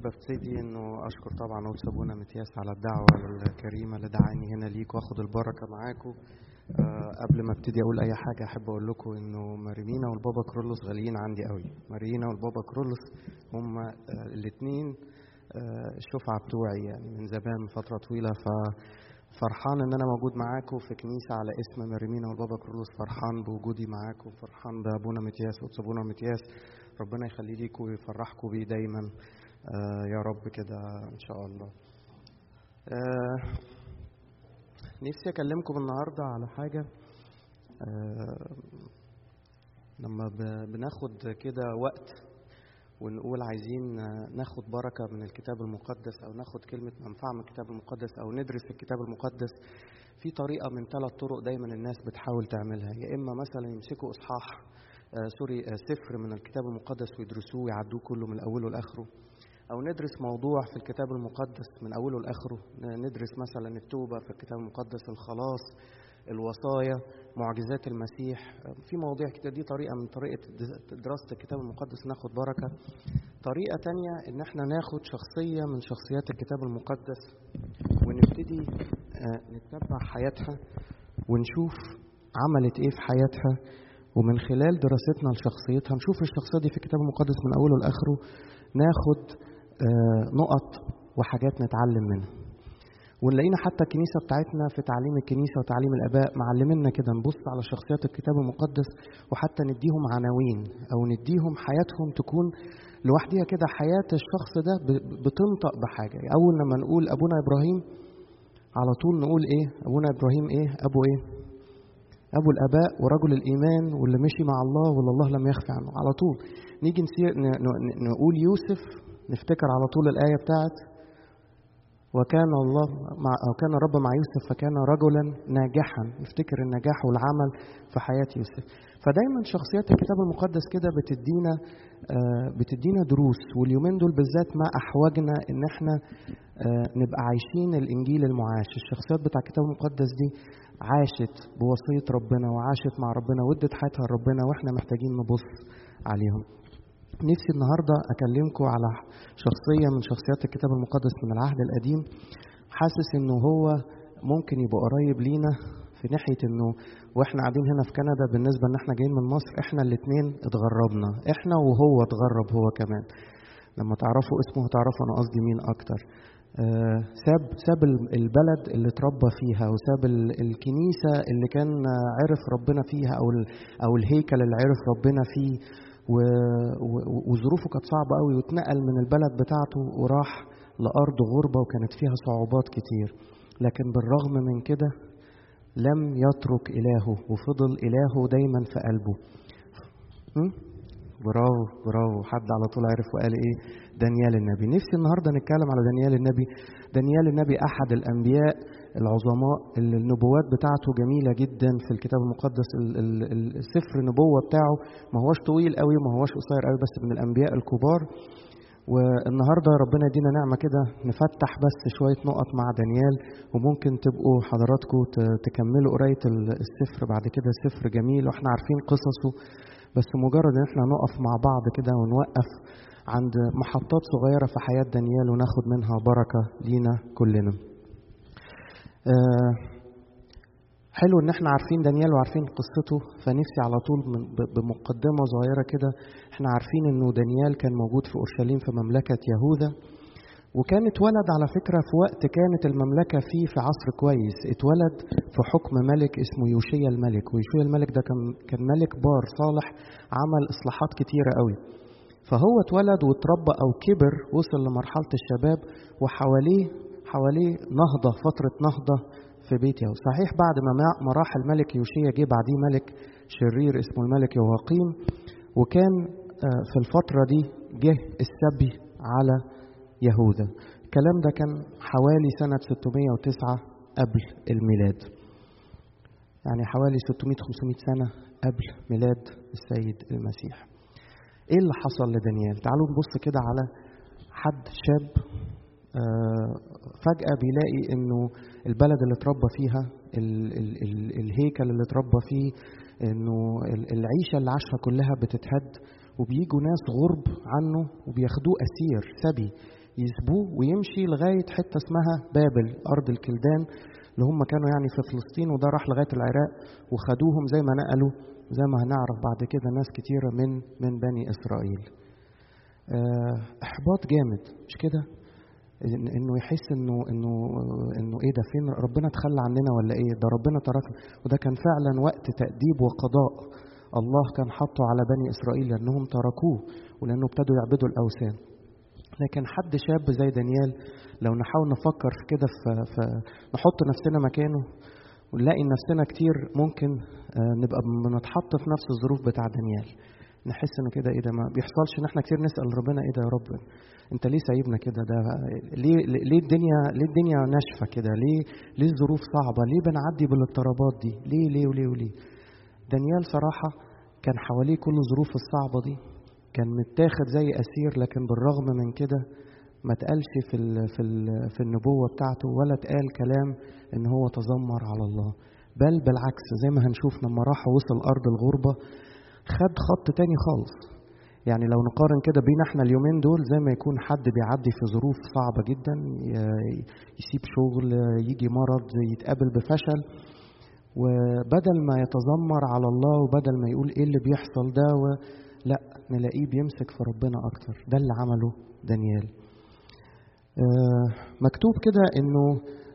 أحب أبتدي إنه أشكر طبعا قدس أبونا متياس على الدعوة الكريمة اللي دعاني هنا ليك وآخد البركة معاكم أه قبل ما ابتدي أقول أي حاجة أحب أقول لكم إنه ماريمينا والبابا كرولوس غاليين عندي قوي مارينا والبابا كرولوس هما أه الاتنين أه الشفعة بتوعي يعني من زمان من فترة طويلة ف فرحان ان انا موجود معاكم في كنيسه على اسم مريمينا والبابا كرولوس فرحان بوجودي معاكم فرحان بابونا متياس وابونا متياس ربنا يخلي ليكم ويفرحكم بيه دايما آه يا رب كده ان شاء الله آه نفسي اكلمكم النهارده على حاجه آه لما بناخد كده وقت ونقول عايزين ناخد بركة من الكتاب المقدس أو ناخد كلمة منفعة من الكتاب المقدس أو ندرس الكتاب المقدس في طريقة من ثلاث طرق دايما الناس بتحاول تعملها يا إما مثلا يمسكوا إصحاح آه سوري آه سفر من الكتاب المقدس ويدرسوه ويعدوه كله من أوله لآخره أو ندرس موضوع في الكتاب المقدس من أوله لآخره ندرس مثلا التوبة في الكتاب المقدس الخلاص الوصايا معجزات المسيح في مواضيع كتير دي طريقة من طريقة دراسة الكتاب المقدس ناخد بركة طريقة تانية إن احنا ناخد شخصية من شخصيات الكتاب المقدس ونبتدي نتبع حياتها ونشوف عملت ايه في حياتها ومن خلال دراستنا لشخصيتها نشوف الشخصية دي في الكتاب المقدس من أوله لآخره ناخد نقط وحاجات نتعلم منها ونلاقينا حتى الكنيسه بتاعتنا في تعليم الكنيسه وتعليم الاباء معلمينا كده نبص على شخصيات الكتاب المقدس وحتى نديهم عناوين او نديهم حياتهم تكون لوحديها كده حياه الشخص ده بتنطق بحاجه اول لما نقول ابونا ابراهيم على طول نقول ايه ابونا ابراهيم ايه ابو ايه ابو الاباء ورجل الايمان واللي مشي مع الله واللي الله لم يخفي عنه على طول نيجي نسير نقول يوسف نفتكر على طول الايه بتاعت وكان الله مع أو كان الرب مع يوسف فكان رجلا ناجحا نفتكر النجاح والعمل في حياة يوسف فدايما شخصيات الكتاب المقدس كده بتدينا آه بتدينا دروس واليومين دول بالذات ما أحوجنا إن احنا آه نبقى عايشين الإنجيل المعاش الشخصيات بتاع الكتاب المقدس دي عاشت بوصية ربنا وعاشت مع ربنا وادت حياتها لربنا واحنا محتاجين نبص عليهم نفسي النهاردة أكلمكم على شخصية من شخصيات الكتاب المقدس من العهد القديم حاسس إنه هو ممكن يبقى قريب لينا في ناحية إنه وإحنا قاعدين هنا في كندا بالنسبة إن إحنا جايين من مصر إحنا الاتنين اتغربنا إحنا وهو اتغرب هو كمان لما تعرفوا اسمه تعرفوا أنا قصدي مين أكتر آه ساب ساب البلد اللي اتربى فيها وساب الكنيسة اللي كان عرف ربنا فيها أو أو الهيكل اللي عرف ربنا فيه وظروفه كانت صعبة قوي واتنقل من البلد بتاعته وراح لأرض غربة وكانت فيها صعوبات كتير لكن بالرغم من كده لم يترك إلهه وفضل إلهه دايما في قلبه برافو برافو حد على طول عرف وقال ايه دانيال النبي نفسي النهارده نتكلم على دانيال النبي دانيال النبي احد الانبياء العظماء اللي النبوات بتاعته جميلة جدا في الكتاب المقدس السفر النبوة بتاعه ما هوش طويل قوي ما هوش قصير قوي بس من الأنبياء الكبار والنهاردة ربنا يدينا نعمة كده نفتح بس شوية نقط مع دانيال وممكن تبقوا حضراتكم تكملوا قراية السفر بعد كده سفر جميل واحنا عارفين قصصه بس مجرد ان احنا نقف مع بعض كده ونوقف عند محطات صغيرة في حياة دانيال وناخد منها بركة لينا كلنا آه حلو ان احنا عارفين دانيال وعارفين قصته فنفسي على طول من بمقدمة صغيرة كده احنا عارفين انه دانيال كان موجود في اورشليم في مملكة يهوذا وكان اتولد على فكرة في وقت كانت المملكة فيه في عصر كويس اتولد في حكم ملك اسمه يوشيا الملك ويوشيا الملك ده كان كان ملك بار صالح عمل اصلاحات كتيرة قوي فهو اتولد واتربى او كبر وصل لمرحلة الشباب وحواليه حواليه نهضة فترة نهضة في بيت يهوذا صحيح بعد ما ما راح الملك يوشيا جه بعديه ملك شرير اسمه الملك يواقيم وكان في الفترة دي جه السبي على يهوذا الكلام ده كان حوالي سنة 609 قبل الميلاد يعني حوالي 600 500 سنة قبل ميلاد السيد المسيح ايه اللي حصل لدانيال تعالوا نبص كده على حد شاب آه فجأة بيلاقي انه البلد اللي اتربى فيها ال ال ال الهيكل اللي اتربى فيه انه العيشة اللي عاشها كلها بتتهد وبيجوا ناس غرب عنه وبياخدوه أسير سبي يسبوه ويمشي لغاية حتة اسمها بابل أرض الكلدان اللي هم كانوا يعني في فلسطين وده راح لغاية العراق وخدوهم زي ما نقلوا زي ما هنعرف بعد كده ناس كتيرة من من بني إسرائيل آه، إحباط جامد مش كده إن- انه يحس انه انه انه ايه ده فين ربنا تخلى عننا ولا ايه ده ربنا تركنا وده كان فعلا وقت تأديب وقضاء الله كان حاطه على بني اسرائيل لانهم تركوه ولانه ابتدوا يعبدوا الاوثان لكن حد شاب زي دانيال لو نحاول نفكر في كده في, في نحط نفسنا مكانه ونلاقي نفسنا كتير ممكن آه، نبقى بنتحط في نفس الظروف بتاع دانيال نحس ان كده ايه ده ما بيحصلش ان احنا كتير نسال ربنا ايه ده يا رب انت ليه سايبنا كده ده ليه ليه الدنيا ليه الدنيا ناشفه كده ليه ليه الظروف صعبه ليه بنعدي بالاضطرابات دي ليه ليه وليه وليه دانيال صراحه كان حواليه كل الظروف الصعبه دي كان متاخد زي اسير لكن بالرغم من كده ما اتقالش في ال في ال في النبوه بتاعته ولا اتقال كلام ان هو تذمر على الله بل بالعكس زي ما هنشوف لما راح وصل ارض الغربه خد خط تاني خالص يعني لو نقارن كده بين احنا اليومين دول زي ما يكون حد بيعدي في ظروف صعبة جدا ي- يسيب شغل يجي مرض يتقابل بفشل وبدل ما يتذمر على الله وبدل ما يقول ايه اللي بيحصل ده و... لا نلاقيه بيمسك في ربنا اكتر ده اللي عمله دانيال آه، مكتوب كده انه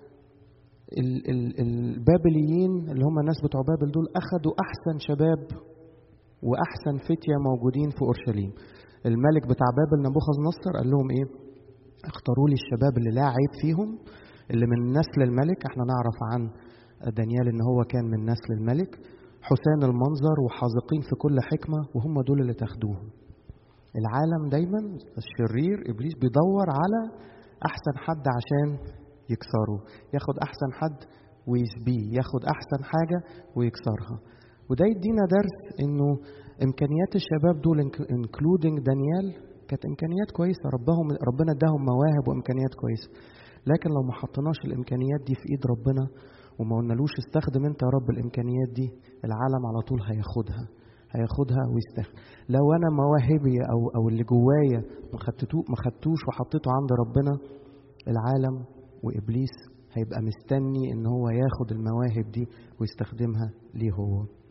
ال- ال- البابليين اللي هم الناس بتوع بابل دول اخذوا احسن شباب واحسن فتيه موجودين في اورشليم الملك بتاع بابل نبوخذ نصر قال لهم ايه اختاروا لي الشباب اللي لا عيب فيهم اللي من نسل الملك احنا نعرف عن دانيال ان هو كان من نسل الملك حسان المنظر وحاذقين في كل حكمه وهم دول اللي تاخدوهم العالم دايما الشرير ابليس بيدور على احسن حد عشان يكسره ياخد احسن حد ويسبيه ياخد احسن حاجه ويكسرها وده يدينا درس انه امكانيات الشباب دول انكلودنج دانيال كانت امكانيات كويسه ربهم ربنا اداهم مواهب وامكانيات كويسه لكن لو ما حطيناش الامكانيات دي في ايد ربنا وما قلنالوش استخدم انت يا رب الامكانيات دي العالم على طول هياخدها هياخدها ويستخدم لو انا مواهبي او او اللي جوايا ما خدتوه ما خدتوش وحطيته عند ربنا العالم وابليس هيبقى مستني ان هو ياخد المواهب دي ويستخدمها ليه هو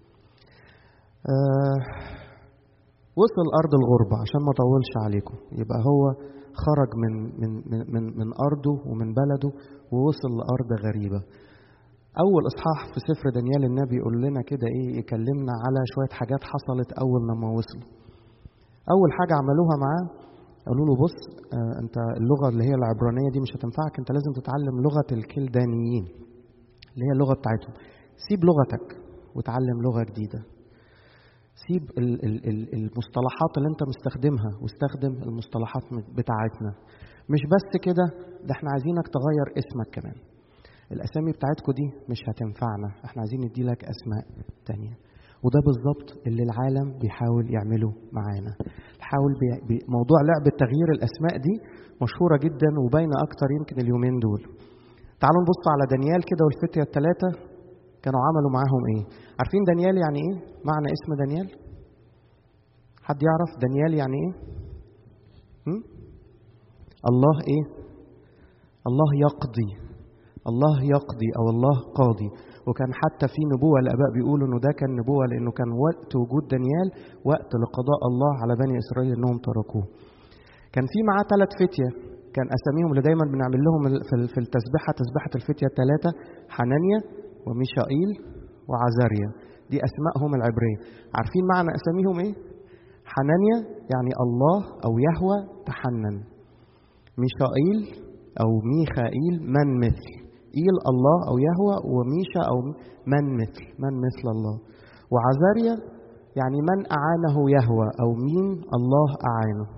آه وصل ارض الغربه عشان ما اطولش عليكم يبقى هو خرج من من من من, من ارضه ومن بلده ووصل لارض غريبه اول اصحاح في سفر دانيال النبي يقول لنا كده ايه يكلمنا على شويه حاجات حصلت اول لما وصلوا اول حاجه عملوها معاه قالوا له بص آه انت اللغه اللي هي العبرانيه دي مش هتنفعك انت لازم تتعلم لغه الكلدانيين اللي هي اللغه بتاعتهم سيب لغتك وتعلم لغه جديده سيب ال- ال- ال- المصطلحات اللي انت مستخدمها واستخدم المصطلحات بتاعتنا مش بس كده ده احنا عايزينك تغير اسمك كمان الاسامي بتاعتكم دي مش هتنفعنا احنا عايزين نديلك اسماء تانية وده بالظبط اللي العالم بيحاول يعمله معانا حاول بي... بي... موضوع لعبة تغيير الاسماء دي مشهورة جدا وباينة اكتر يمكن اليومين دول تعالوا نبص على دانيال كده والفتية الثلاثة كانوا عملوا معاهم ايه عارفين دانيال يعني ايه معنى اسم دانيال حد يعرف دانيال يعني ايه هم؟ الله ايه الله يقضي الله يقضي او الله قاضي وكان حتى في نبوة الآباء بيقولوا إنه ده كان نبوة لأنه كان وقت وجود دانيال وقت لقضاء الله على بني إسرائيل إنهم تركوه. كان في معاه ثلاث فتية كان أساميهم اللي دايما بنعمل لهم في- في التسبيحة تسبيحة الفتية الثلاثة حنانيا وميشائيل وعزاريا دي أسمائهم العبرية. عارفين معنى أساميهم إيه؟ حنانيا يعني الله أو يهوى تحنن. ميشائيل أو ميخائيل من مثل إيل الله أو يهوى وميشا أو من مثل من مثل الله وعزاريا يعني من أعانه يهوى أو مين الله أعانه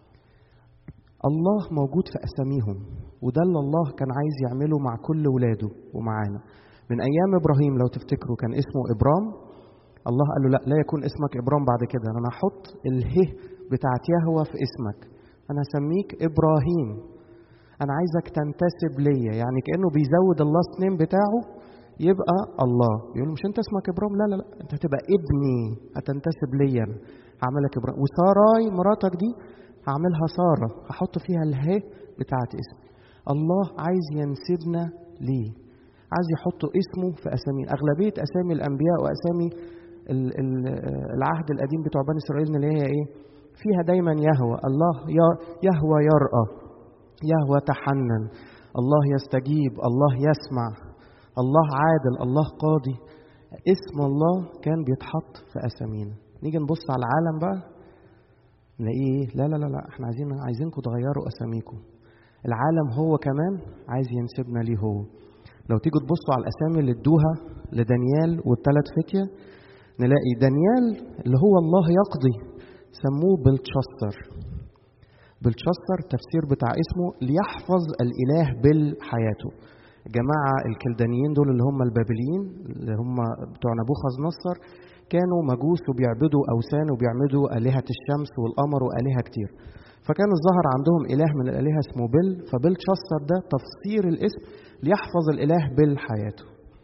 الله موجود في أساميهم وده اللي الله كان عايز يعمله مع كل ولاده ومعانا من أيام إبراهيم لو تفتكروا كان اسمه إبرام الله قال له لا لا يكون اسمك إبرام بعد كده أنا هحط اله بتاعت يهوى في اسمك أنا هسميك إبراهيم انا عايزك تنتسب ليا يعني كانه بيزود اللاست نيم بتاعه يبقى الله يقول له مش انت اسمك ابراهيم لا لا لا انت هتبقى ابني هتنتسب ليا انا هعملك ابراهيم وساراي مراتك دي هعملها ساره هحط فيها اله بتاعت اسم الله عايز ينسبنا ليه عايز يحط اسمه في اسامي اغلبيه اسامي الانبياء واسامي العهد القديم بتوع بني اسرائيل اللي هي ايه فيها دايما يهوى الله يهوى يرأى يهوى تحنن الله يستجيب الله يسمع الله عادل الله قاضي اسم الله كان بيتحط في اسامينا نيجي نبص على العالم بقى نلاقيه لا لا لا لا احنا عايزين عايزينكم تغيروا اساميكم العالم هو كمان عايز ينسبنا ليه هو لو تيجوا تبصوا على الاسامي اللي ادوها لدانيال والثلاث فتيه نلاقي دانيال اللي هو الله يقضي سموه بلتشستر بلتشستر تفسير بتاع اسمه ليحفظ الاله بالحياته جماعة الكلدانيين دول اللي هم البابليين اللي هم بتوع نبوخذ نصر كانوا مجوس وبيعبدوا أوثان وبيعبدوا آلهة الشمس والقمر وآلهة كتير فكان الظهر عندهم إله من الآلهة اسمه بيل فبيل تشستر ده تفسير الاسم ليحفظ الإله بيل حياته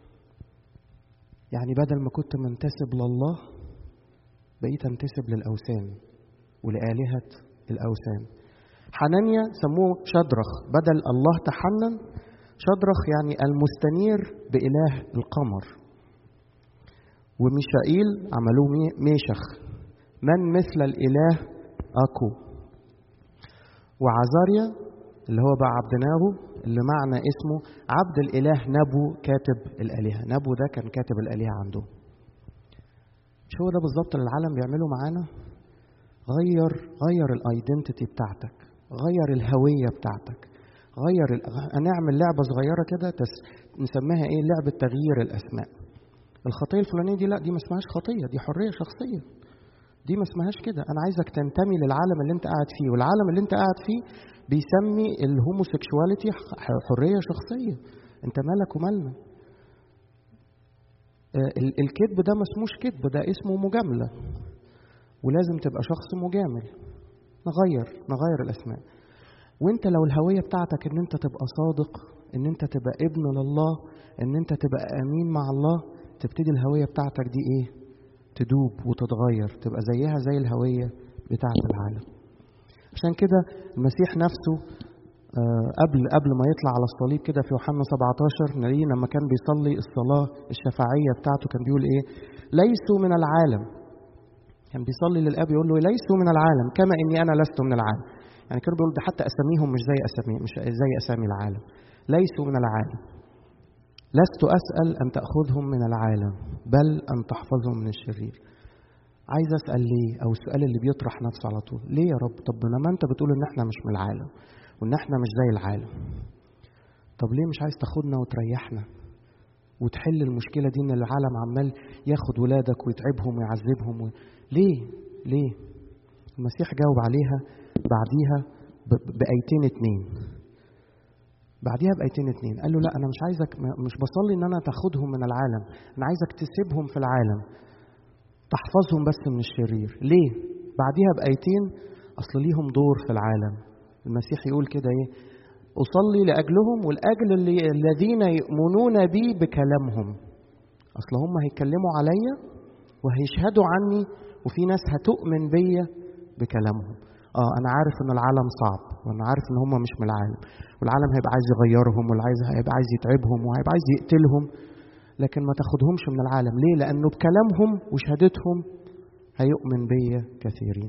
يعني بدل ما كنت منتسب لله بقيت انتسب للأوثان ولآلهة الأوثان حنانيا سموه شدرخ بدل الله تحنن شدرخ يعني المستنير بإله القمر وميشائيل عملوه ميشخ من مثل الإله أكو وعزاريا اللي هو بقى عبدناهو اللي معنى اسمه عبد الإله نبو كاتب الآلهة نبو ده كان كاتب الآلهة عنده مش هو ده بالظبط اللي العالم بيعمله معانا غير غير الايدنتيتي بتاعتك غير الهوية بتاعتك غير ال... هنعمل لعبة صغيرة كده تس... نسميها ايه لعبة تغيير الأسماء الخطية الفلانية دي لا دي ما اسمهاش خطية دي حرية شخصية دي ما اسمهاش كده أنا عايزك تنتمي للعالم اللي أنت قاعد فيه والعالم اللي أنت قاعد فيه بيسمي الهوموسيكشواليتي حرية شخصية أنت مالك ومالنا الكذب ده ما اسموش كذب ده اسمه مجاملة ولازم تبقى شخص مجامل نغير نغير الأسماء وانت لو الهوية بتاعتك ان انت تبقى صادق ان انت تبقى ابن لله ان انت تبقى امين مع الله تبتدي الهوية بتاعتك دي ايه تدوب وتتغير تبقى زيها زي الهوية بتاعت العالم عشان كده المسيح نفسه آه قبل قبل ما يطلع على الصليب كده في يوحنا 17 نلاقيه لما كان بيصلي الصلاة الشفاعية بتاعته كان بيقول ايه ليسوا من العالم كان بيصلي للاب يقول له ليسوا من العالم كما اني انا لست من العالم يعني كانوا بيقول ده حتى اساميهم مش زي اسامي مش زي اسامي العالم ليسوا من العالم لست اسال ان تاخذهم من العالم بل ان تحفظهم من الشرير عايز اسال ليه او السؤال اللي بيطرح نفسه على طول ليه يا رب طب لما انت بتقول ان احنا مش من العالم وان احنا مش زي العالم طب ليه مش عايز تاخدنا وتريحنا وتحل المشكله دي ان العالم عمال ياخد ولادك ويتعبهم ويعذبهم و... ليه ليه المسيح جاوب عليها بعديها بآيتين اتنين بعديها بآيتين اتنين قال له لا أنا مش عايزك مش بصلي إن أنا تاخدهم من العالم أنا عايزك تسيبهم في العالم تحفظهم بس من الشرير ليه بعديها بآيتين أصل ليهم دور في العالم المسيح يقول كده إيه أصلي لأجلهم والأجل اللي الذين يؤمنون بي بكلامهم أصل هم هيتكلموا عليا وهيشهدوا عني وفي ناس هتؤمن بيا بكلامهم اه انا عارف ان العالم صعب وانا عارف ان هم مش من العالم والعالم هيبقى عايز يغيرهم والعايز هيبقى عايز يتعبهم وهيبقى عايز يقتلهم لكن ما تاخدهمش من العالم ليه لانه بكلامهم وشهادتهم هيؤمن بيا كثيرين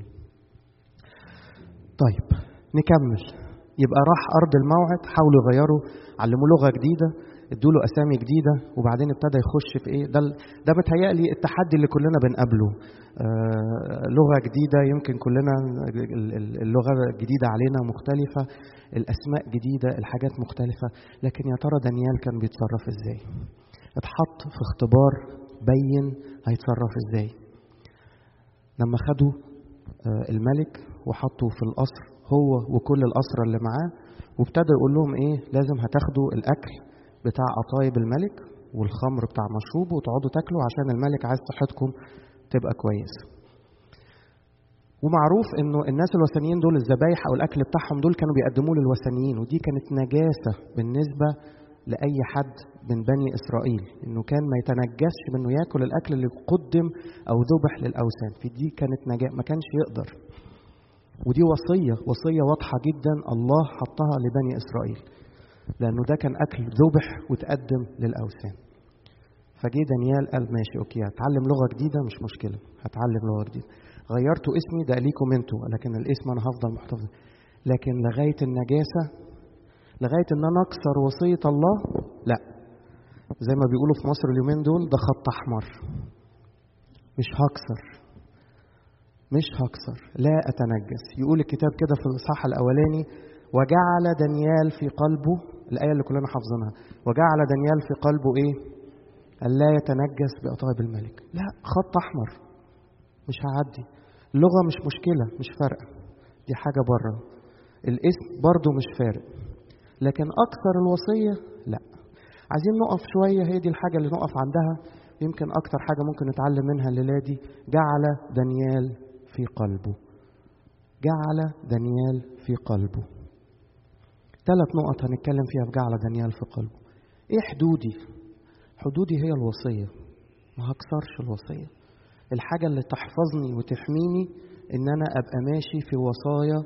طيب نكمل يبقى راح ارض الموعد حاولوا يغيروا علموا لغه جديده ادوا له اسامي جديده وبعدين ابتدى يخش في ايه ده ده متهيألي التحدي اللي كلنا بنقابله آه لغه جديده يمكن كلنا اللغه جديده علينا مختلفه الاسماء جديده الحاجات مختلفه لكن يا ترى دانيال كان بيتصرف ازاي اتحط في اختبار بين هيتصرف ازاي لما خدوا آه الملك وحطوا في القصر هو وكل الأسرة اللي معاه وابتدى يقول لهم ايه لازم هتاخدوا الاكل بتاع قطايب الملك والخمر بتاع مشروبه وتقعدوا تاكلوا عشان الملك عايز صحتكم تبقى كويس ومعروف انه الناس الوثنيين دول الذبايح او الاكل بتاعهم دول كانوا بيقدموه للوثنيين ودي كانت نجاسه بالنسبه لاي حد من بني اسرائيل انه كان ما يتنجسش بانه ياكل الاكل اللي قدم او ذبح للاوثان في دي كانت نجاسه ما كانش يقدر ودي وصية وصية واضحة جدا الله حطها لبني إسرائيل لأنه ده كان أكل ذبح وتقدم للأوثان فجه دانيال قال ماشي أوكي هتعلم لغة جديدة مش مشكلة هتعلم لغة جديدة غيرتوا اسمي ده ليكم انتوا لكن الاسم أنا هفضل محتفظ لكن لغاية النجاسة لغاية إن أنا أكسر وصية الله لا زي ما بيقولوا في مصر اليومين دول ده خط أحمر مش هكسر مش هكسر لا أتنجس يقول الكتاب كده في الإصحاح الأولاني وجعل دانيال في قلبه الآية اللي كلنا حافظينها وجعل دانيال في قلبه إيه؟ ألا يتنجس بأطايب الملك لا خط أحمر مش هعدي اللغة مش مشكلة مش فارقة دي حاجة بره الاسم برضه مش فارق لكن أكثر الوصية لا عايزين نقف شوية هي دي الحاجة اللي نقف عندها يمكن أكتر حاجة ممكن نتعلم منها الليلة دي جعل دانيال في قلبه جعل دانيال في قلبه ثلاث نقط هنتكلم فيها في جعل دانيال في قلبه ايه حدودي حدودي هي الوصية ما هكسرش الوصية الحاجة اللي تحفظني وتحميني ان انا ابقى ماشي في وصايا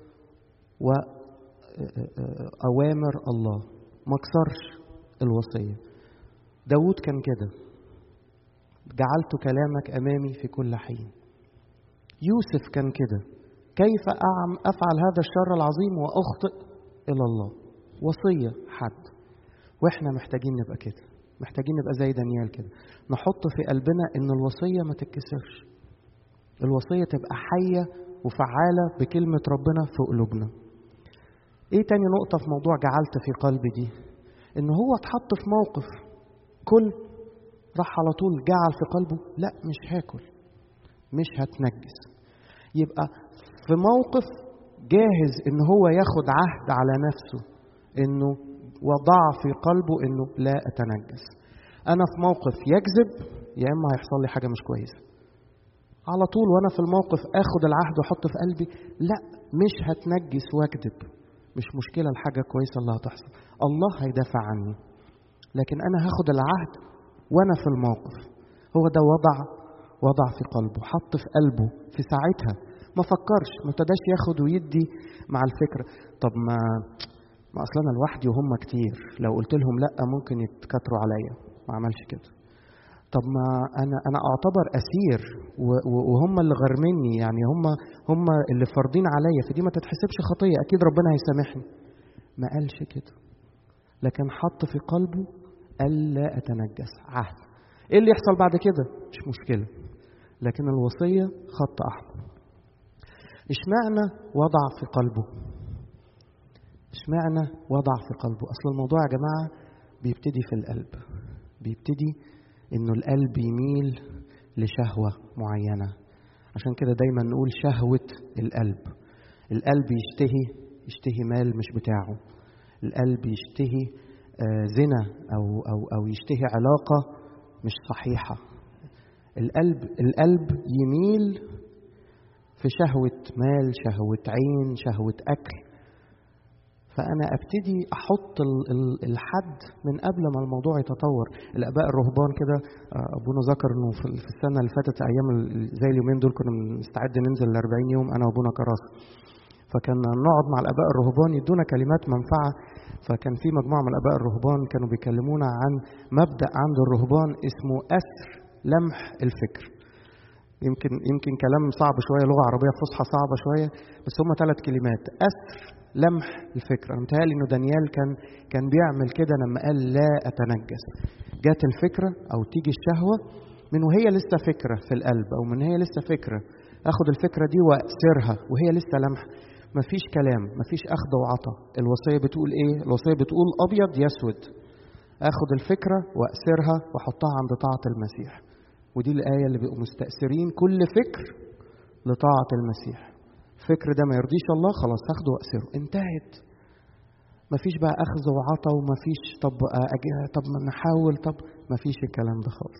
وأوامر الله ما اكسرش الوصية داود كان كده جعلت كلامك أمامي في كل حين يوسف كان كده كيف أعم أفعل هذا الشر العظيم وأخطئ إلى الله وصية حد وإحنا محتاجين نبقى كده محتاجين نبقى زي دانيال كده نحط في قلبنا إن الوصية ما تتكسرش الوصية تبقى حية وفعالة بكلمة ربنا في قلوبنا ايه تاني نقطة في موضوع جعلت في قلبي دي ان هو اتحط في موقف كل راح على طول جعل في قلبه لا مش هاكل مش هتنجس يبقى في موقف جاهز ان هو ياخد عهد على نفسه انه وضع في قلبه انه لا اتنجس انا في موقف يكذب يا اما هيحصل لي حاجه مش كويسه على طول وانا في الموقف اخد العهد واحطه في قلبي لا مش هتنجس واكذب مش مشكله الحاجه كويسه اللي هتحصل الله هيدافع عني لكن انا هاخد العهد وانا في الموقف هو ده وضع وضع في قلبه حط في قلبه في ساعتها ما فكرش ما ابتداش ياخد ويدي مع الفكره طب ما ما اصل انا لوحدي وهم كتير لو قلت لهم لا ممكن يتكتروا عليا ما عملش كده طب ما انا انا اعتبر اسير وهم اللي غرمني يعني هم هم اللي فارضين عليا فدي ما تتحسبش خطيه اكيد ربنا هيسامحني ما قالش كده لكن حط في قلبه الا اتنجس عهد ايه اللي يحصل بعد كده مش مشكله لكن الوصيه خط احمر اشمعنى وضع في قلبه اشمعنى وضع في قلبه اصل الموضوع يا جماعه بيبتدي في القلب بيبتدي انه القلب يميل لشهوه معينه عشان كده دايما نقول شهوه القلب القلب يشتهي يشتهي مال مش بتاعه القلب يشتهي آه زنا او او او يشتهي علاقه مش صحيحه القلب القلب يميل في شهوه مال شهوه عين شهوه اكل فأنا أبتدي أحط الحد من قبل ما الموضوع يتطور الآباء الرهبان كده أبونا ذكر إنه في السنة اللي فاتت أيام زي اليومين دول كنا مستعد ننزل ل 40 يوم أنا وأبونا كراس فكان نقعد مع الآباء الرهبان يدونا كلمات منفعة فكان في مجموعة من الآباء الرهبان كانوا بيكلمونا عن مبدأ عند الرهبان اسمه أسر لمح الفكر يمكن يمكن كلام صعب شويه لغه عربيه فصحى صعبه شويه بس هم ثلاث كلمات اسر لمح الفكره انا متهيألي انه دانيال كان كان بيعمل كده لما قال لا اتنجس جات الفكره او تيجي الشهوه من وهي لسه فكره في القلب او من هي لسه فكره اخد الفكره دي واسرها وهي لسه لمح مفيش كلام مفيش اخذ وعطا الوصيه بتقول ايه الوصيه بتقول ابيض يسود اخد الفكره واسرها واحطها عند طاعه المسيح ودي الآية اللي بيبقوا مستأثرين كل فكر لطاعة المسيح الفكر ده ما يرضيش الله خلاص هاخده وأسره انتهت مفيش بقى أخذ وعطا ومفيش طب أجي طب ما نحاول طب مفيش الكلام ده خالص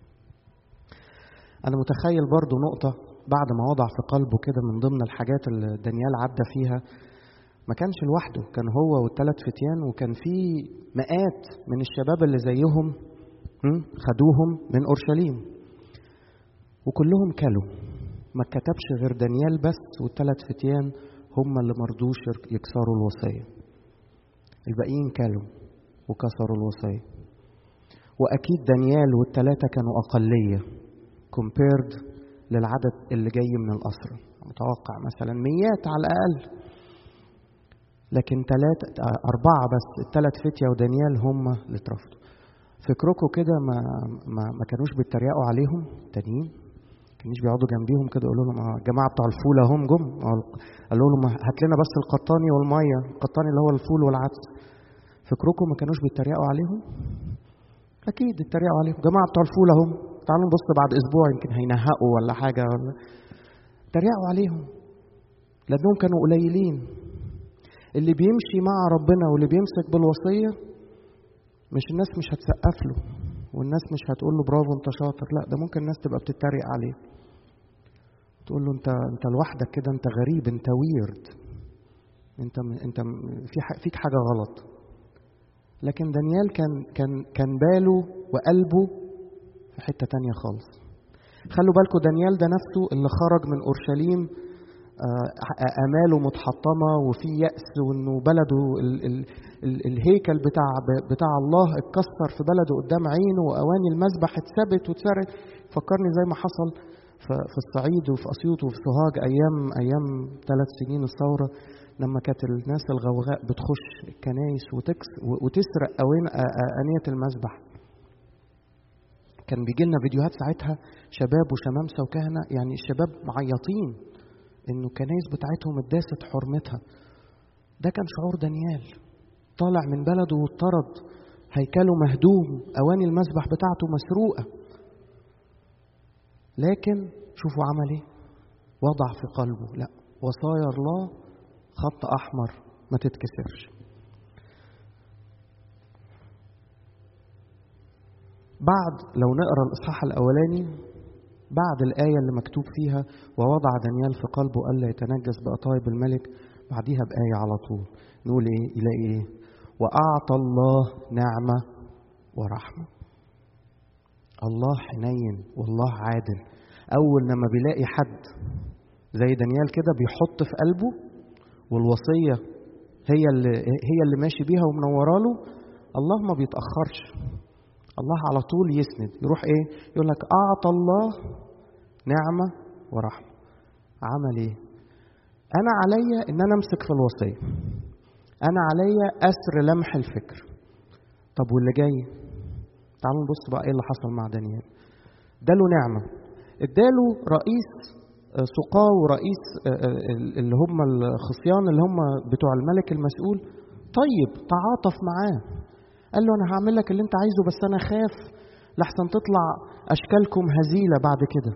أنا متخيل برضو نقطة بعد ما وضع في قلبه كده من ضمن الحاجات اللي دانيال عدى فيها ما كانش لوحده كان هو والثلاث فتيان وكان في مئات من الشباب اللي زيهم خدوهم من اورشليم وكلهم كلوا ما كتبش غير دانيال بس والثلاث فتيان هم اللي مرضوش يكسروا الوصية الباقيين كلوا وكسروا الوصية وأكيد دانيال والثلاثة كانوا أقلية compared للعدد اللي جاي من القصر متوقع مثلا ميات على الأقل لكن ثلاثة أربعة بس الثلاث فتية ودانيال هم اللي اترفضوا فكركم كده ما, ما ما كانوش بيتريقوا عليهم تانيين كانوش بيقعدوا جنبيهم كده يقولوا لهم اه الجماعه بتوع الفول اهم جم قالوا لهم هات لنا بس القطاني والميه القطاني اللي هو الفول والعدس فكركم ما كانوش بيتريقوا عليهم اكيد اتريقوا عليهم جماعه بتوع الفول اهم تعالوا نبص بعد اسبوع يمكن هينهقوا ولا حاجه ولا اتريقوا عليهم لانهم كانوا قليلين اللي بيمشي مع ربنا واللي بيمسك بالوصيه مش الناس مش هتسقف له والناس مش هتقول له برافو انت شاطر لا ده ممكن الناس تبقى بتتريق عليه تقول له انت انت لوحدك كده انت غريب انت ويرد انت انت في فيك حاجه غلط لكن دانيال كان كان كان باله وقلبه في حته تانية خالص خلوا بالكم دانيال ده نفسه اللي خرج من اورشليم اماله متحطمه وفي ياس وانه بلده ال ال ال الهيكل بتاع بتاع الله اتكسر في بلده قدام عينه واواني المذبح اتثبت واتسرق فكرني زي ما حصل في الصعيد وفي اسيوط وفي سوهاج ايام ايام ثلاث سنين الثوره لما كانت الناس الغوغاء بتخش الكنايس وتكس وتسرق أوين انيه المذبح كان بيجي لنا فيديوهات ساعتها شباب وشمامسه وكهنه يعني الشباب معيطين انه الكنايس بتاعتهم اتداست حرمتها ده كان شعور دانيال طالع من بلده واضطرد هيكله مهدوم اواني المذبح بتاعته مسروقه لكن شوفوا عمل ايه وضع في قلبه لا وصايا الله خط احمر ما تتكسرش بعد لو نقرا الاصحاح الاولاني بعد الآية اللي مكتوب فيها ووضع دانيال في قلبه ألا يتنجس بأطايب الملك بعديها بآية على طول نقول إيه يلاقي إيه وأعطى الله نعمة ورحمة الله حنين والله عادل أول لما بيلاقي حد زي دانيال كده بيحط في قلبه والوصية هي اللي هي اللي ماشي بيها ومنورة له الله ما بيتأخرش الله على طول يسند يروح ايه يقول لك اعطى الله نعمه ورحمه عمل ايه انا عليا ان انا امسك في الوصيه انا عليا اسر لمح الفكر طب واللي جاي تعالوا نبص بقى ايه اللي حصل مع دانيال اداله نعمه اداله رئيس سقاه ورئيس اللي هم الخصيان اللي هم بتوع الملك المسؤول طيب تعاطف معاه قال له انا هعمل لك اللي انت عايزه بس انا خاف لحسن تطلع اشكالكم هزيله بعد كده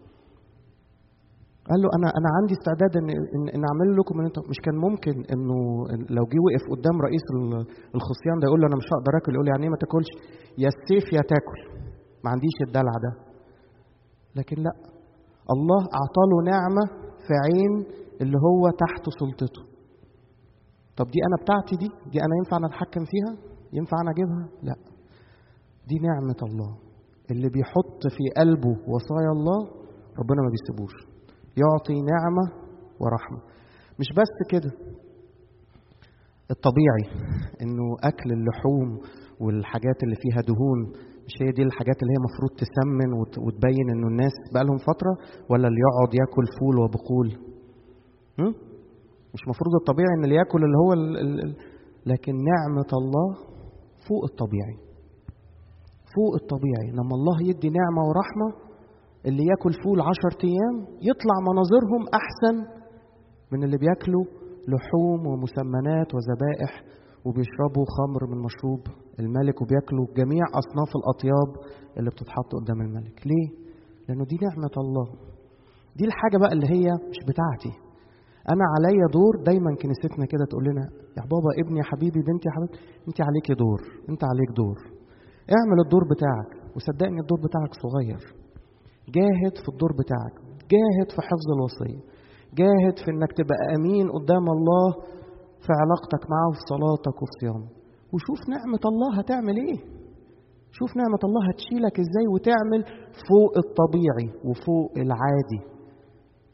قال له انا انا عندي استعداد ان ان, إن اعمل لكم ان انت مش كان ممكن انه لو جه وقف قدام رئيس الخصيان ده يقول له انا مش هقدر اكل يقول له يعني ايه ما تاكلش يا السيف يا تاكل ما عنديش الدلع ده لكن لا الله اعطاله نعمه في عين اللي هو تحت سلطته طب دي انا بتاعتي دي دي انا ينفع انا اتحكم فيها ينفع انا اجيبها لا دي نعمه الله اللي بيحط في قلبه وصايا الله ربنا ما بيسيبوش يعطي نعمه ورحمه مش بس كده الطبيعي انه اكل اللحوم والحاجات اللي فيها دهون مش هي دي الحاجات اللي هي المفروض تسمن وتبين انه الناس بقى لهم فتره ولا اللي يقعد ياكل فول وبقول هم؟ مش المفروض الطبيعي ان اللي ياكل اللي هو ال ال لكن نعمه الله فوق الطبيعي فوق الطبيعي لما الله يدي نعمه ورحمه اللي ياكل فول عشرة ايام يطلع مناظرهم احسن من اللي بياكلوا لحوم ومسمنات وذبائح وبيشربوا خمر من مشروب الملك وبياكلوا جميع اصناف الاطياب اللي بتتحط قدام الملك ليه لانه دي نعمه الله دي الحاجه بقى اللي هي مش بتاعتي انا عليا دور دايما كنيستنا كده تقول لنا يا بابا ابني يا حبيبي بنتي يا حبيبتي انت عليكي دور انت عليك دور اعمل الدور بتاعك وصدقني الدور بتاعك صغير جاهد في الدور بتاعك جاهد في حفظ الوصيه جاهد في انك تبقى امين قدام الله في علاقتك معه في صلاتك وفي صيامك وشوف نعمة الله هتعمل ايه شوف نعمة الله هتشيلك ازاي وتعمل فوق الطبيعي وفوق العادي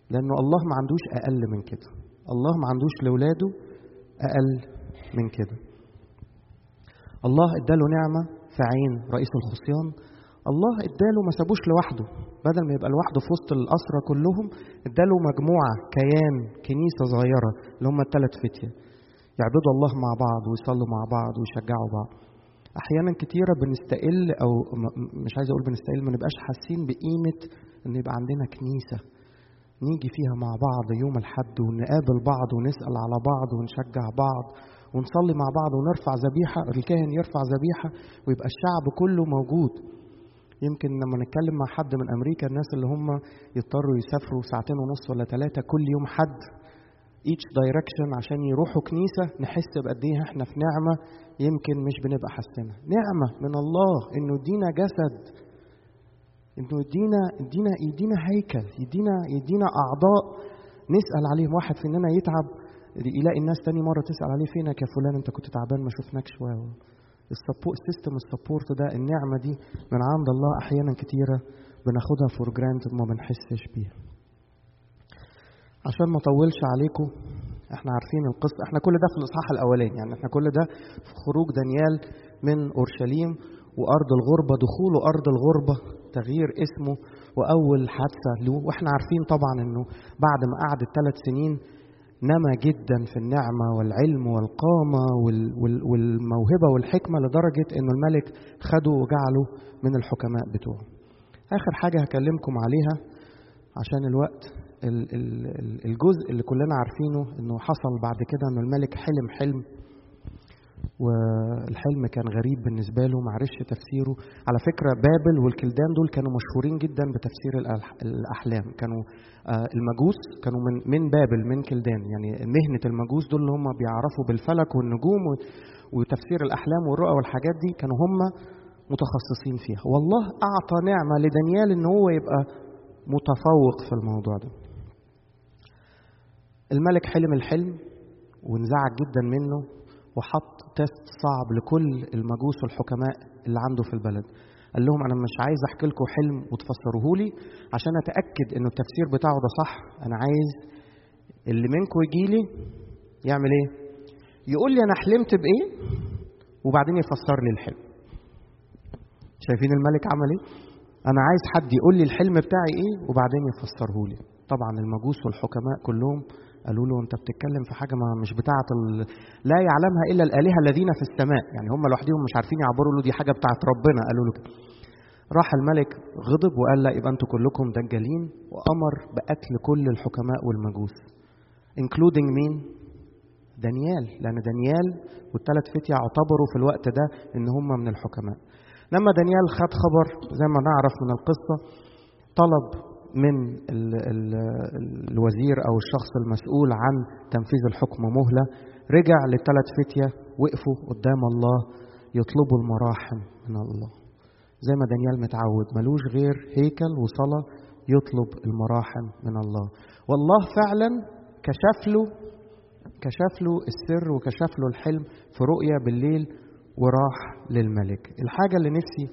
لأنه الله ما عندوش أقل من كده الله ما عندوش لولاده أقل من كده الله اداله نعمة في عين رئيس الخصيان الله اداله ما سابوش لوحده بدل ما يبقى لوحده في وسط الأسرة كلهم اداله مجموعة كيان كنيسة صغيرة اللي هم الثلاث فتية يعبدوا الله مع بعض ويصلوا مع بعض ويشجعوا بعض احيانا كتيره بنستقل او مش عايز اقول بنستقل ما نبقاش حاسين بقيمه ان يبقى عندنا كنيسه نيجي فيها مع بعض يوم الحد ونقابل بعض ونسال على بعض ونشجع بعض ونصلي مع بعض ونرفع ذبيحه الكاهن يرفع ذبيحه ويبقى الشعب كله موجود يمكن لما نتكلم مع حد من امريكا الناس اللي هم يضطروا يسافروا ساعتين ونص ولا ثلاثه كل يوم حد each direction عشان يروحوا كنيسة نحس بقد ايه احنا في نعمة يمكن مش بنبقى حاسينها نعمة من الله انه يدينا جسد انه يدينا يدينا يدينا هيكل يدينا يدينا اعضاء نسأل عليهم واحد فينا يتعب يلاقي الناس تاني مرة تسأل عليه فينك يا فلان انت كنت تعبان ما شفناكش السبورت السيستم السبورت ده النعمة دي من عند الله احيانا كتيرة بناخدها فور جرانتد ما بنحسش بيها عشان ما اطولش عليكم احنا عارفين القصه احنا كل ده في الاصحاح الاولاني يعني احنا كل ده في خروج دانيال من اورشليم وارض الغربه دخوله ارض الغربه تغيير اسمه واول حادثه له واحنا عارفين طبعا انه بعد ما قعد الثلاث سنين نما جدا في النعمه والعلم والقامه والموهبه والحكمه لدرجه انه الملك خده وجعله من الحكماء بتوعه اخر حاجه هكلمكم عليها عشان الوقت الجزء اللي كلنا عارفينه انه حصل بعد كده ان الملك حلم حلم والحلم كان غريب بالنسبة له معرفش تفسيره على فكرة بابل والكلدان دول كانوا مشهورين جدا بتفسير الأحلام كانوا المجوس كانوا من من بابل من كلدان يعني مهنة المجوس دول اللي هم بيعرفوا بالفلك والنجوم وتفسير الأحلام والرؤى والحاجات دي كانوا هم متخصصين فيها والله أعطى نعمة لدانيال إن هو يبقى متفوق في الموضوع ده الملك حلم الحلم وانزعج جدا منه وحط تيست صعب لكل المجوس والحكماء اللي عنده في البلد قال لهم انا مش عايز احكي لكم حلم وتفسروه لي عشان اتاكد انه التفسير بتاعه ده صح انا عايز اللي منكم يجي لي يعمل ايه يقول لي انا حلمت بايه وبعدين يفسر لي الحلم شايفين الملك عمل ايه انا عايز حد يقول لي الحلم بتاعي ايه وبعدين يفسره لي طبعا المجوس والحكماء كلهم قالوا له انت بتتكلم في حاجه ما مش بتاعه ال... لا يعلمها الا الالهه الذين في السماء يعني هم لوحدهم مش عارفين يعبروا له دي حاجه بتاعه ربنا قالوا له كده راح الملك غضب وقال لا يبقى انتوا كلكم دجالين وامر بقتل كل الحكماء والمجوس including مين دانيال لان دانيال والثلاث فتية اعتبروا في الوقت ده ان هم من الحكماء لما دانيال خد خبر زي ما نعرف من القصه طلب من ال ال الوزير او الشخص المسؤول عن تنفيذ الحكم مهله رجع للثلاث فتيه وقفوا قدام الله يطلبوا المراحم من الله زي ما دانيال متعود ملوش غير هيكل وصلاه يطلب المراحم من الله والله فعلا كشف له كشف له السر وكشف له الحلم في رؤيا بالليل وراح للملك الحاجه اللي نفسي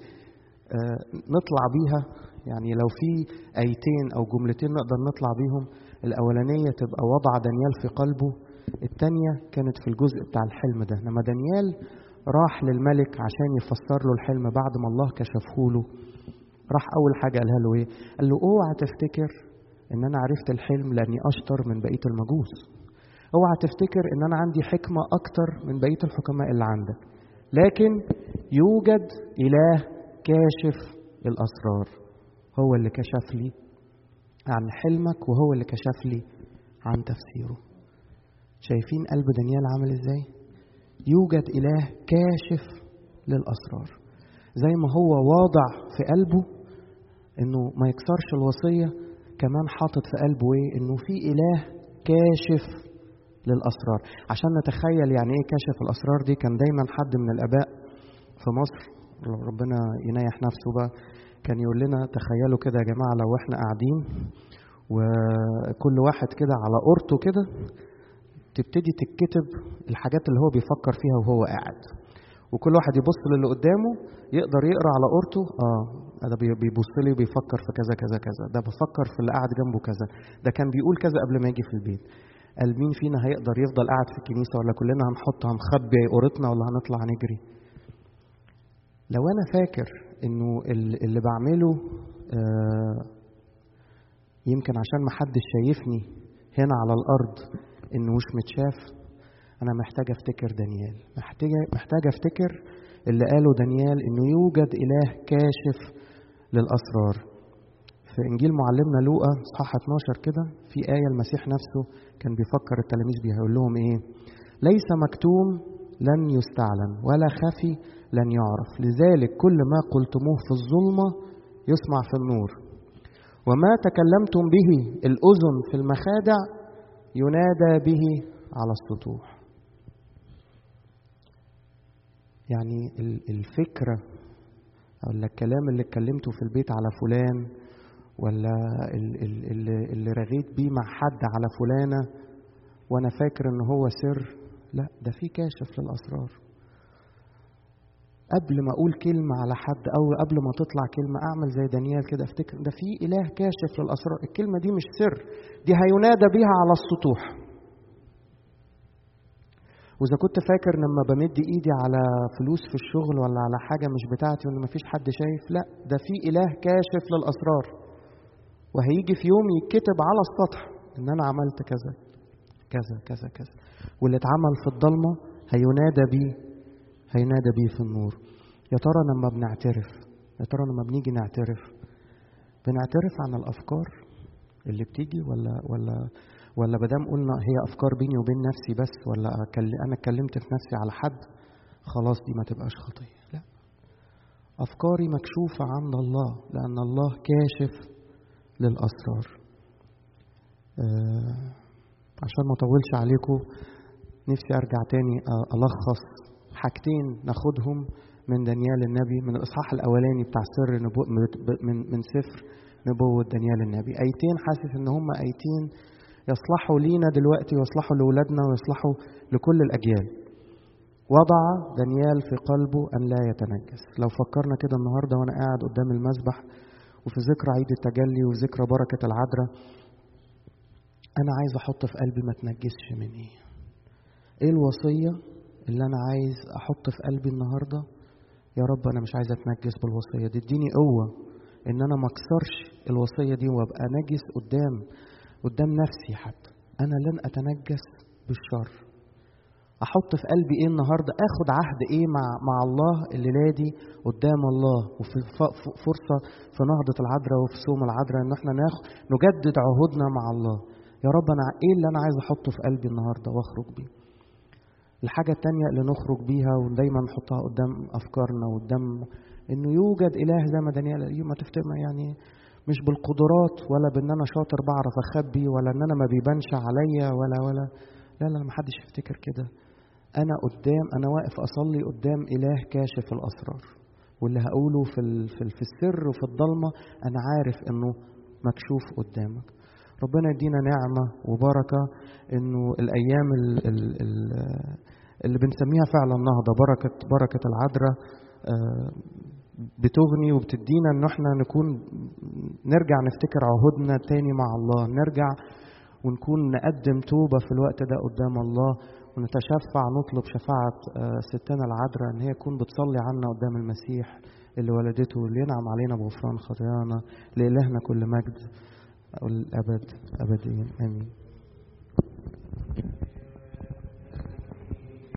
نطلع بيها يعني لو في ايتين او جملتين نقدر نطلع بيهم الاولانيه تبقى وضع دانيال في قلبه الثانيه كانت في الجزء بتاع الحلم ده لما دانيال راح للملك عشان يفسر له الحلم بعد ما الله كشفه له راح اول حاجه قالها له ايه قال له اوعى تفتكر ان انا عرفت الحلم لاني اشطر من بقيه المجوس اوعى تفتكر ان انا عندي حكمه اكتر من بقيه الحكماء اللي عندك لكن يوجد اله كاشف الاسرار هو اللي كشف لي عن حلمك وهو اللي كشف لي عن تفسيره شايفين قلب دانيال عامل ازاي يوجد اله كاشف للاسرار زي ما هو واضع في قلبه انه ما يكسرش الوصيه كمان حاطط في قلبه ايه انه في اله كاشف للاسرار عشان نتخيل يعني ايه كاشف الاسرار دي كان دايما حد من الاباء في مصر ربنا ينيح نفسه بقى كان يقول لنا تخيلوا كده يا جماعه لو احنا قاعدين وكل واحد كده على قرطه كده تبتدي تتكتب الحاجات اللي هو بيفكر فيها وهو قاعد وكل واحد يبص للي قدامه يقدر يقرا على قورته اه ده بيبص لي وبيفكر في كذا كذا كذا ده بفكر في اللي قاعد جنبه كذا ده كان بيقول كذا قبل ما يجي في البيت قال مين فينا هيقدر يفضل قاعد في الكنيسه ولا كلنا هنحط هنخبي قورتنا ولا هنطلع نجري لو انا فاكر انه اللي بعمله آه يمكن عشان محدش شايفني هنا على الارض انه مش متشاف انا محتاج افتكر دانيال محتاج محتاج افتكر اللي قاله دانيال انه يوجد اله كاشف للاسرار في انجيل معلمنا لوقا صح 12 كده في ايه المسيح نفسه كان بيفكر التلاميذ بيها يقول لهم ايه ليس مكتوم لن يستعلن ولا خفي لن يعرف لذلك كل ما قلتموه في الظلمه يسمع في النور وما تكلمتم به الاذن في المخادع ينادى به على السطوح يعني الفكرة أو الكلام اللي اتكلمته في البيت على فلان ولا اللي, اللي رغيت بيه مع حد على فلانة وأنا فاكر إن هو سر لا ده في كاشف للأسرار قبل ما أقول كلمة على حد أو قبل ما تطلع كلمة أعمل زي دانيال كده أفتكر ده في إله كاشف للأسرار الكلمة دي مش سر دي هينادى بيها على السطوح واذا كنت فاكر لما بمد ايدي على فلوس في الشغل ولا على حاجه مش بتاعتي وان مفيش حد شايف لا ده في اله كاشف للاسرار وهيجي في يوم يتكتب على السطح ان انا عملت كذا كذا كذا كذا واللي اتعمل في الضلمه هينادى بيه هينادى بيه في النور يا ترى لما بنعترف يا ترى لما بنيجي نعترف بنعترف عن الافكار اللي بتيجي ولا ولا ولا بدام قلنا هي افكار بيني وبين نفسي بس ولا انا اتكلمت في نفسي على حد خلاص دي ما تبقاش خطيه لا افكاري مكشوفه عند الله لان الله كاشف للاسرار آه عشان ما اطولش عليكم نفسي ارجع تاني الخص حاجتين ناخدهم من دانيال النبي من الاصحاح الاولاني بتاع سر نبو من من سفر نبوه دانيال النبي ايتين حاسس ان هم ايتين يصلحوا لينا دلوقتي ويصلحوا لأولادنا ويصلحوا لكل الأجيال وضع دانيال في قلبه أن لا يتنجس لو فكرنا كده النهاردة وأنا قاعد قدام المسبح وفي ذكرى عيد التجلي وذكرى بركة العذراء أنا عايز أحط في قلبي ما تنجسش من إيه إيه الوصية اللي أنا عايز أحط في قلبي النهاردة يا رب أنا مش عايز أتنجس بالوصية دي اديني قوة إن أنا ما أكسرش الوصية دي وأبقى نجس قدام قدام نفسي حتى أنا لن أتنجس بالشر أحط في قلبي إيه النهاردة آخد عهد إيه مع مع الله الليلة دي قدام الله وفي فرصة في نهضة العذراء وفي صوم العذراء إن إحنا ناخد نجدد عهودنا مع الله يا رب أنا إيه اللي أنا عايز أحطه في قلبي النهاردة وأخرج بيه الحاجة التانية اللي نخرج بيها ودايما نحطها قدام أفكارنا وقدام إنه يوجد إله زي ما دانيال ما تفتكر يعني مش بالقدرات ولا بان انا شاطر بعرف اخبي ولا ان انا ما بيبانش عليا ولا ولا لا لا ما حدش يفتكر كده انا قدام انا واقف اصلي قدام اله كاشف الاسرار واللي هقوله في في, في السر وفي الضلمه انا عارف انه مكشوف قدامك ربنا يدينا نعمه وبركه انه الايام ال ال ال اللي بنسميها فعلا نهضه بركه بركه العذراء بتغني وبتدينا ان احنا نكون نرجع نفتكر عهودنا تاني مع الله نرجع ونكون نقدم توبة في الوقت ده قدام الله ونتشفع نطلب شفاعة ستنا العذراء ان هي تكون بتصلي عنا قدام المسيح اللي ولدته اللي ينعم علينا بغفران خطايانا لإلهنا كل مجد والأبد أبديا آمين